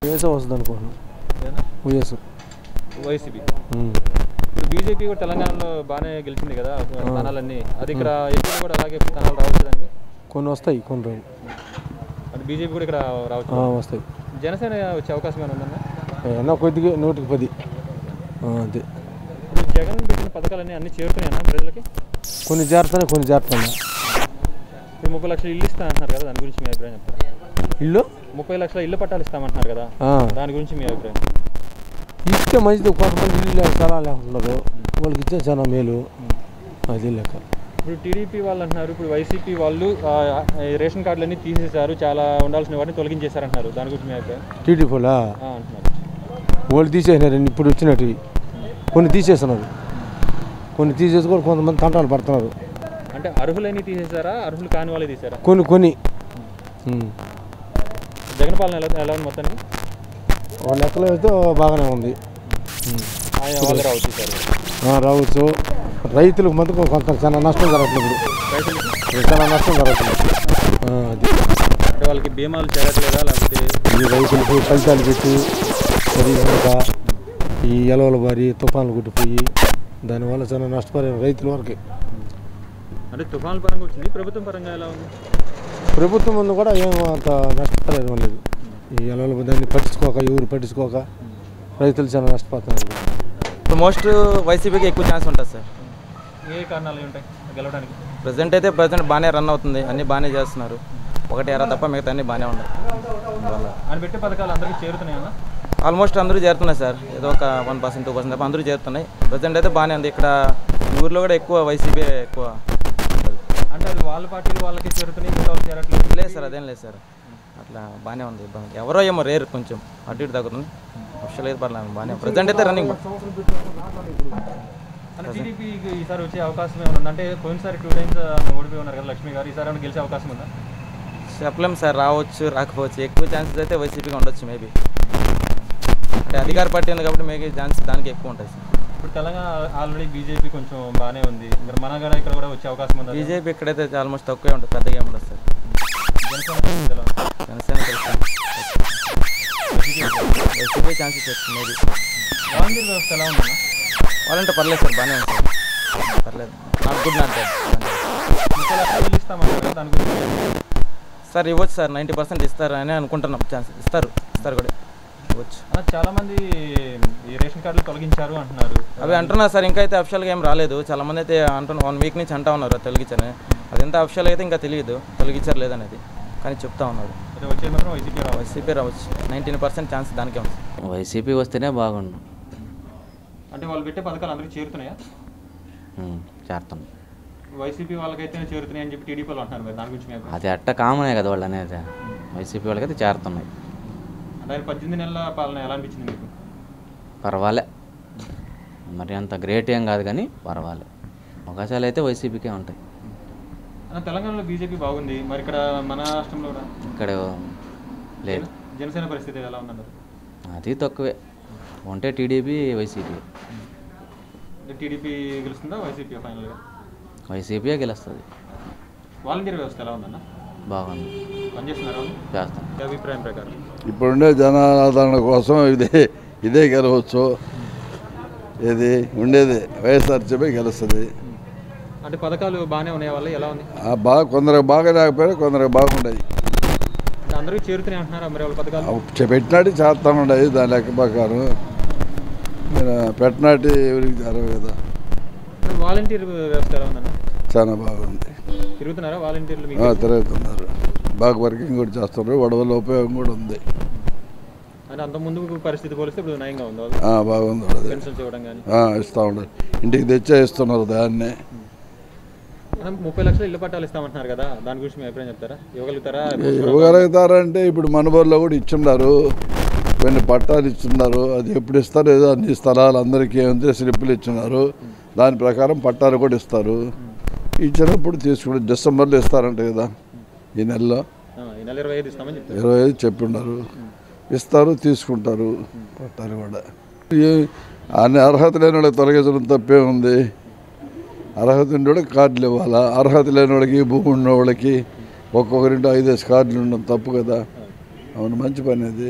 వేసే వస్తుంది అనుకోను ఏనా? వైఎస్ వైసీపీ ఇప్పుడు బీజేపీ కూడా తెలంగాణలో బాగానే గెలిచింది కదా స్థానాలన్నీ అది ఇక్కడ ఏపీలో కూడా అలాగే స్థానాలు రావచ్చు దానికి కొన్ని వస్తాయి కొన్ని రోజులు అది బీజేపీ కూడా ఇక్కడ రావచ్చు ఆ, వస్తాయి జనసేన వచ్చే అవకాశం ఏమైనా ఉందన్నా ఏమన్నా కొద్దిగా నూటికి పది ఆ, అంతే ఇప్పుడు జగన్ పెట్టిన పథకాలన్నీ అన్ని చేరుతున్నాయన్నా ప్రజలకి కొన్ని జాగ్రత్తనే కొన్ని జాగ్రత్తలు ఇప్పుడు ముప్పై లక్షలు ఇల్లు ఇస్తా అంటున్నారు కదా దాని గురించి మీ అభిప్రాయం చెప్తారా ఇల్లు ముప్పై లక్షల ఇల్లు పట్టాలు ఇస్తామంటున్నారు కదా ఆ, దాని గురించి మీ అభిప్రాయం ఇస్తే మంచిది కొంతమంది ఇల్లు లేక స్థలాలు లేకుంటున్నారు వాళ్ళకి ఇచ్చే చాలా మేలు అది లెక్క ఇప్పుడు టీడీపీ వాళ్ళు అంటున్నారు ఇప్పుడు వైసీపీ వాళ్ళు ఆ, ఈ రేషన్ కార్డులన్నీ తీసేశారు చాలా ఉండాల్సిన వాటిని తొలగించేశారంటున్నారు దాని గురించి మీ అభిప్రాయం టీడీపీలా ఆ, అంటున్నారు వాళ్ళు తీసేసినారు ఇప్పుడు వచ్చినట్టు కొన్ని తీసేస్తున్నారు కొన్ని తీసేసి కూడా కొంతమంది తంటాలు పడుతున్నారు అంటే అర్హులన్నీ తీసేశారా అర్హులు కాని వాళ్ళే తీసారా కొన్ని కొన్ని ఉమ్. జగన్ పాలన ఎలా ఎలా ఉంది మొత్తానికి ఓ లెక్కలో అయితే బాగానే ఉంది ఉమ్. ఆయన వాళ్ళు రావచ్చు తీశారు ఆ, రావచ్చు రైతులకు మటుకు కొంత చాలా నష్టం జరగట్లేదు రైతులకి ఇప్పుడు చాలా నష్టం జరగట్లేదు ఆ, అది అంటే వాళ్ళకి బీమాలు చేరట్లేదా లేకపోతే ఈ రైతులకు ఫలితాలు పెట్టి మరి కనుక ఈ ఎలవల బారి తుఫాన్లు కొట్టిపోయి దానివల్ల చాలా నష్టపోయారు రైతుల వరకు అంటే తుఫాన్ పరంగా వచ్చింది ప్రభుత్వం పరంగా ఎలా ఉంది ప్రభుత్వం ముందు కూడా ఏం అంత నష్టపోలేదు లేదు ఈ ఎలవల దాన్ని పట్టించుకోక ఎవరు పట్టించుకోక రైతులు చాలా నష్టపోతున్నారు ఇప్పుడు మోస్ట్ వైసీపీకి ఎక్కువ ఛాన్స్ ఉంటుంది సార్ ఏ కారణాలు ఉంటాయి గెలవడానికి ప్రజెంట్ అయితే ప్రజెంట్ బాగానే రన్ అవుతుంది అన్నీ బాగానే చేస్తున్నారు ఒకటి ఎరా తప్ప మిగతా అన్నీ బాగానే ఉన్నాయి అందువల్ల ఆయన పెట్టే పథకాలు అందరికీ చేరుతున్నాయన్నా ఆల్మోస్ట్ అందరూ చేరుతున్నాయి సార్ ఏదో ఒక వన్ పర్సెంట్ టూ పర్సెంట్ తప్ప అందరూ చేరుతున్నాయి ప్రజెంట్ అయితే బాగానే ఉంది ఇక్కడ ఈ ఊర్లో కూడా ఎక్కువ వైసీపీ ఎక్కువ ఉంటుంది అంటే అది వాళ్ళ పార్టీలు వాళ్ళకి చేరుతున్నాయి మిగతా వాళ్ళు చేరట్లేదు లేదు సార్ అదేం లేదు సార్ అట్లా బాగానే ఉంది ఇబ్బంది ఎవరో ఏమో రేరు కొంచెం అటు ఇటు తగ్గుతుంది అఫిషియల్ అయితే పర్లేదు బాగానే ప్రజెంట్ అయితే రన్నింగ్ అంటే టీడీపీకి ఈసారి వచ్చే అవకాశం ఏమైనా ఉందా అంటే పోయినసారి టూ టైమ్స్ ఓడిపోయి ఉన్నారు కదా లక్ష్మి గారు ఈసారి ఏమైనా గెలిచే అవకాశం ఉందా చెప్పలేం సార్ రావచ్చు రాకపోవచ్చు ఎక్కువ ఛాన్సెస్ అయితే వైసీపీకి ఉండొచ్చు మేబీ అంటే అధికార పార్టీ ఉంది కాబట్టి మేబీ ఛాన్స్ దానికి ఎక్కువ ఉంటుంది సార్ ఇప్పుడు తెలంగాణ ఆల్రెడీ బీజేపీ కొంచెం బాగానే ఉంది మరి మన కూడా ఇక్కడ కూడా వచ్చే అవకాశం ఉందా బీజేపీ ఇక్కడైతే ఆల్మోస్ట్ తక్కువే ఉంటుంది పెద్దగా ఏమి ఉండదు సార్ జనసేన పరిస్థితి ఎలా ఉంది? జనసేన తెలుసు వైసీపీ ఛాన్సెస్ వస్తుంది మేబీ వాలంటీర్ వ్యవస్థ ఎలా ఉందన్నా వాళ్ళంటే పర్లేదు సార్ బాగానే ఉంది సార్ పర్లేదు నాకు గుడ్ నాట్ ముప్పై లక్షలు ఇల్లు ఇస్తామన్నారు కదా దాని గురించి సార్ ఇవ్వచ్చు సార్ నైంటీ పర్సెంట్ ఇస్తారు అని అనుకుంటున్నాం ఛాన్స్ ఇస్తారు ఇస్తారు కూడా ఇవ్వచ్చు ఆ, చాలా మంది ఈ రేషన్ కార్డులు తొలగించారు అంటున్నారు అవి అంటున్నారు సార్ ఇంకా అయితే అఫిషియల్గా ఏం రాలేదు చాలా మంది అయితే అంటున్నారు వన్ వీక్ నుంచి అంటా ఉన్నారు తొలగించని అది ఎంత అఫిషియల్ అయితే ఇంకా తెలియదు తొలగించారు లేదనేది కానీ చెప్తా ఉన్నారు అయితే వచ్చేది మాత్రం వైసీపీ రావాలి వైసీపీ రావచ్చు నైంటీన్ పర్సెంట్ ఛాన్స్ దానికే ఉంది వైసీపీ వస్తేనే బాగుండు అంటే వాళ్ళు పెట్టే పథకాలు అందరికీ చేరుతున్నాయా ఉమ్, చేస్తాం వైసీపీ వాళ్ళకైతే చేరుతున్నాయి అని చెప్పి టీడీపీ వాళ్ళు అంటున్నారు మరి దాని గురించి మీ అభిప్రాయం? అది అట్ట కామనే కదా వాళ్ళు అనేది వైసీపీ వాళ్ళకైతే చేరుతున్నాయి అంటే ఆయన పద్దెనిమిది నెలల పాలన ఎలా అనిపించింది మీకు పర్వాలే మరి అంత గ్రేట్ ఏం కాదు కానీ పర్వాలే అవకాశాలు అయితే వైసీపీకే ఉంటాయి ఆ, తెలంగాణలో బీజేపీ బాగుంది మరి ఇక్కడ మన రాష్ట్రంలో కూడా ఇక్కడ లేదు జనసేన పరిస్థితి ఎలా ఉందన్నారు అది తక్కువే ఉంటే టీడీపీ వైసీపీ అంటే టీడీపీ గెలుస్తుందా వైసీపీ ఫైనల్గా వైసీపీయే గెలుస్తుంది వాలంటీర్ వ్యవస్థ ఎలా ఉందన్న బాగుంది పనిచేస్తున్నారు వాళ్ళు చేస్తాం మీ అభిప్రాయం ప్రకారం ఇప్పుడుండే జనాదరణ కోసం ఇదే ఇదే గెలవచ్చు ఇది ఉండేది వైఎస్ఆర్సీపీ గెలుస్తుంది అంటే పథకాలు బాగానే ఉన్నాయి వాళ్ళు ఎలా ఉంది ఆ బాగా కొందరికి బాగా లేకపోయినా కొందరికి బాగుండయి అంటే అందరికీ చేరుతున్నాయి అంటున్నారా మరి వాళ్ళ పథకాలు పెట్టినట్టు చేస్తా ఉండయి దాని లెక్క ప్రకారం మీరు పెట్టినట్టు ఎవరికి జరగదు కదా వాలంటీర్ వ్యవస్థ ఎలా ఉందన్న చాలా బాగుంది తిరుగుతున్నారా వాలంటీర్లు ఆ, మీకు తిరుగుతున్నారు బాగా వర్కింగ్ కూడా చేస్తున్నారు వడవల్ల ఉపయోగం కూడా ఉంది అంటే అంత ముందు పరిస్థితి పోలిస్తే ఇప్పుడు నయంగా ఉంది వాళ్ళు ఆ, బాగుంది అది పెన్షన్స్ ఇవ్వడం కానీ ఇస్తూ ఉండదు ఇంటికి తెచ్చే ఇస్తున్నారు దాన్నే ముప్పై లక్షలు ఇల్లు పట్టాలు ఇస్తామంటున్నారు కదా దాని గురించి మీ అభిప్రాయం చెప్తారా ఇవ్వగలుగుతారా ఇవ్వగలుగుతారంటే ఇప్పుడు మనబోర్లో కూడా ఇచ్చున్నారు కొన్ని పట్టాలు ఇచ్చున్నారు అది ఎప్పుడు ఇస్తారో ఏదో అన్ని స్థలాలు అందరికీ ఏమంటే స్లిప్పులు ఇచ్చున్నారు దాని ప్రకారం పట్టాలు కూడా ఇస్తారు ఇచ్చినప్పుడు తీసుకుంటారు డిసెంబర్లో ఇస్తారంట కదా ఈ నెలలో ఆ, ఈ నెల ఇరవై ఐదు ఇస్తామని చెప్తారు ఇరవై ఐదు చెప్పున్నారు ఇస్తారు తీసుకుంటారు పట్టాలు కూడా ఈ- అన్ని అర్హత లేని వాళ్ళకి తొలగించడం తప్పే ఉంది అర్హత ఉండే వాళ్ళకి కార్డులు ఇవ్వాలా అర్హత లేని వాళ్ళకి భూమి ఉన్న వాళ్ళకి ఒక్కొక్కరింటి ఐదేసి కార్డులు ఉండడం తప్పు కదా అవును మంచి పని అది అంటే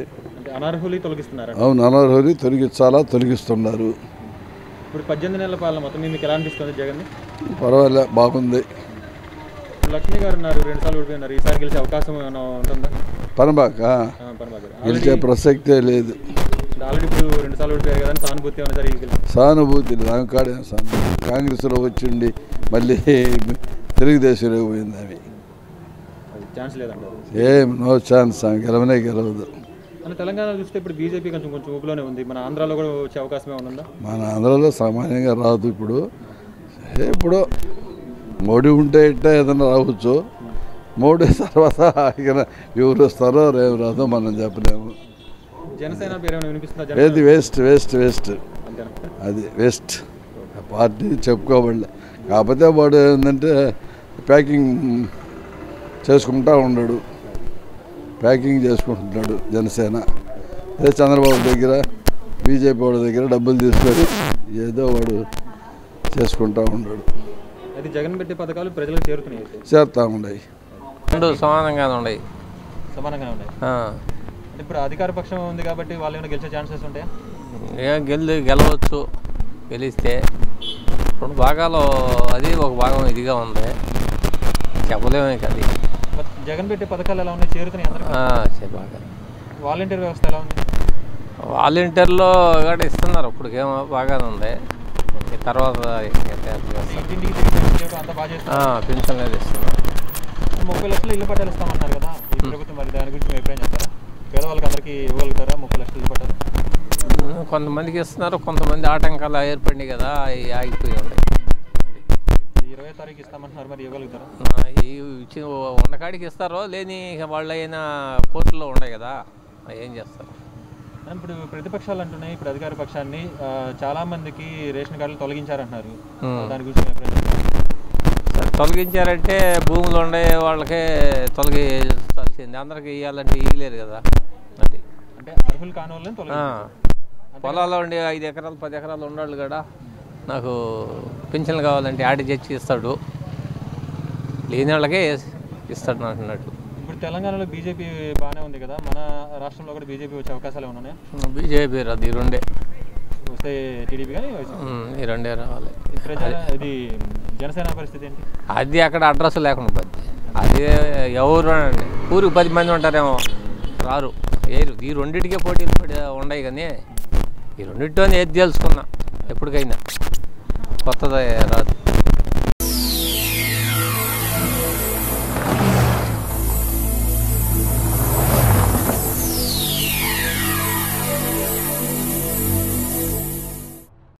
అంటే అనర్హులు తొలగిస్తున్నారు అవును అనర్హులు తొలగించాలా తొలగిస్తున్నారు ఇప్పుడు పద్దెనిమిది నెలల పాలన మొత్తం మీద మీకు ఎలా అనిపిస్తుంది జగన్ పర్వాలే బాగుంది లక్ష్మి గారు ఉన్నారు రెండు సార్లు ఓడిపోయినారు ఈసారి గెలిచే అవకాశం ఏమైనా ఉంటుందా పనబాక ఆ, పరమాగారు గెలిచే ప్రసక్తే లేదు ఆల్రెడీ ఇప్పుడు రెండు సార్లు ఓడిపోయారు కదా అని సానుభూతి ఏమైనా జరిగి గెలిచి సానుభూతి నాకు కాడే సానుభూతి కాంగ్రెస్లో వచ్చిండి మళ్ళీ తెలుగుదేశంలో పోయింది ఆమె ఛాన్స్ లేదంటారు ఏం నో ఛాన్స్ ఆమె గెలవనే గెలవదు మన తెలంగాణ చూస్తే ఇప్పుడు బీజేపీ కొంచెం కొంచెం ఊపులోనే ఉంది మన ఆంధ్రాలో కూడా వచ్చే అవకాశం ఏమైనా ఉందా మన ఆంధ్రలో సామాన్యంగా రాదు ఇప్పుడు ఏ ఇప్పుడు మోడీ ఉంటే ఇట్టే ఏదైనా రావచ్చు మోడీ తర్వాత ఇక ఎవరు వస్తారో రేపు రాదో మనం చెప్పలేము జనసేన పేరు ఏమైనా వినిపిస్తుందా ఏది జనసేన వేస్ట్ వేస్ట్ వేస్ట్ అంతేనా అది వేస్ట్ ఆ పార్టీ చెప్పుకోబడలే కాకపోతే వాడు ఏంటంటే ప్యాకింగ్ చేసుకుంటా ఉన్నాడు ప్యాకింగ్ చేసుకుంటున్నాడు జనసేన అదే చంద్రబాబు దగ్గర బీజేపీ వాడి దగ్గర డబ్బులు తీసుకొని ఏదో వాడు చేసుకుంటా ఉన్నాడు అది జగన్ పెట్టే పథకాలు ప్రజలకు చేరుతున్నాయి అయితే చేస్తా ఉన్నాయి రెండు సమానంగానే ఉన్నాయి సమానంగా ఉన్నాయి ఆ. అంటే ఇప్పుడు అధికార పక్షం ఉంది కాబట్టి వాళ్ళు ఏమైనా గెలిచే ఛాన్సెస్ ఉంటాయా ఏ గెలి గెలవచ్చు గెలిస్తే రెండు భాగాలు అది ఒక భాగం ఇదిగా ఉంది చెప్పలేము ఇక అది మరి జగన్ పెట్టే పథకాలు ఎలా ఉన్నాయి చేరుతున్నాయి అందరికీ ఆ, సరే బాగా వాలంటీర్ వ్యవస్థ ఎలా ఉంది వాలంటీర్లో కూడా ఇస్తున్నారు ఇప్పటికేమో బాగానే ఉంది ఈ తర్వాత ఇంకా చేస్తారు. ఇంటింటికి తిరిగి పెన్షన్ ఇవ్వడం అంతా బాగా చేస్తున్నారు ఆ, పింఛన్ లేదు ఇస్తున్నారు ముప్పై లక్షలు ఇల్లు పట్టాలు ఇస్తామన్నారు కదా ఈ ప్రభుత్వం మరి దాని గురించి మీ అభిప్రాయం చెప్తారా పేదవాళ్ళకి అందరికీ ఇవ్వగలుగుతారా ముప్పై లక్షలు ఇల్లు పట్టాలు కొంతమందికి ఇస్తున్నారు కొంతమంది ఆటంకాలు ఏర్పడినాయి కదా అవి ఆగిపోయి ఉన్నాయి ఈ ఇరవై తారీఖు ఇస్తామంటున్నారు మరి ఇవ్వగలుగుతారా ఆ, ఈ ఇచ్చిన ఉండకాడికి ఇస్తారో లేని ఇక వాళ్ళు అయినా కోర్టులో ఉన్నాయి కదా అవి ఏం చేస్తారు అని ఇప్పుడు ప్రతిపక్షాలు అంటున్నాయి ఇప్పుడు అధికార పక్షాన్ని ఆ, చాలా మందికి రేషన్ కార్డులు తొలగించారంటున్నారు Hmm. దాని గురించి మీ అభిప్రాయం చెప్తారా? సరే తొలగించారంటే భూములు ఉండే వాళ్ళకే తొలగించాల్సింది అందరికి ఇవ్వాలంటే ఇవ్వలేరు కదా అది అంటే అర్హులు కాని వాళ్ళని ఆ, తొలగించారు పొలాల్లో ఉండి ఐదు ఎకరాలు పది ఎకరాలు ఉన్నాళ్ళు కూడా నాకు పింఛన్లు కావాలంటే ఆడి తెచ్చి ఇస్తాడు లేని వాళ్ళకే ఇస్తాడు అంటున్నాడు ఇప్పుడు తెలంగాణలో బీజేపీ బాగానే ఉంది కదా మన రాష్ట్రంలో కూడా బీజేపీ వచ్చే అవకాశాలు ఏమైనా ఉన్నాయా బీజేపీ రాదు ఈ రెండే వస్తే టీడీపీ కానీ వైసీపీ. ఉమ్, ఈ రెండే రావాలి ఈ ప్రజల ఇది జనసేన పరిస్థితి ఏంటి అది అక్కడ అడ్రస్ లేకుండా పోద్ది అది ఎవరు అనండి. ఊరికి పది మంది ఉంటారేమో రారు ఏరు ఈ రెండింటికే పోటీలు పడి ఉన్నాయి కానీ ఈ రెండింటితోనే ఏది తెలుసుకున్నా ఎప్పటికైనా కొత్తది రాదు